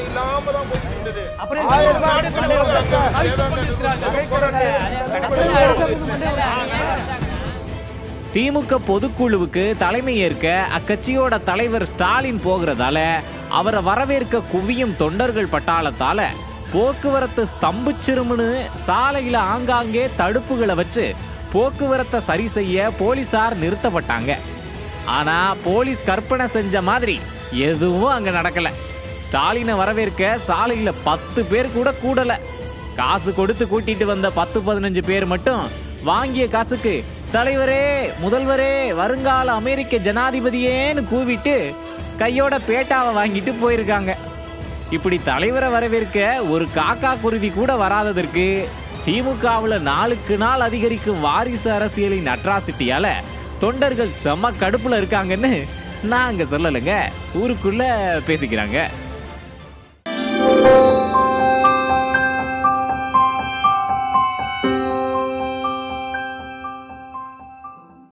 பேச்சுவார்த்தை இல்லாம தான் போயிட்டு இருந்தது அப்புறம் ஆயிரம் நாடு நாடு சண்டை சண்டை திமுக பொதுக்குழுவுக்கு தலைமை ஏற்க அக்கட்சியோட தலைவர் ஸ்டாலின் போகிறதால அவரை வரவேற்க குவியும் தொண்டர்கள் பட்டாளத்தால போக்குவரத்து ஸ்தம்பிச்சிருமுன்னு சாலையில ஆங்காங்கே தடுப்புகளை வச்சு போக்குவரத்தை சரி செய்ய போலீசார் நிறுத்தப்பட்டாங்க ஆனா போலீஸ் கற்பனை செஞ்ச மாதிரி எதுவும் அங்க நடக்கல ஸ்டாலினை வரவேற்க சாலையில பத்து பேர் கூட கூடல காசு கொடுத்து கூட்டிட்டு வந்த பத்து பதினஞ்சு பேர் மட்டும் வாங்கிய காசுக்கு தலைவரே முதல்வரே வருங்கால அமெரிக்க ஜனாதிபதியேன்னு கூவிட்டு கையோட பேட்டாவை வாங்கிட்டு போயிருக்காங்க இப்படி தலைவரை வரவேற்க ஒரு காக்கா குருவி கூட வராததற்கு திமுகவுல நாளுக்கு நாள் அதிகரிக்கும் வாரிசு அரசியலின் அட்ராசிட்டியால தொண்டர்கள் செம கடுப்புல இருக்காங்கன்னு நான் அங்க சொல்லலைங்க ஊருக்குள்ள பேசிக்கிறாங்க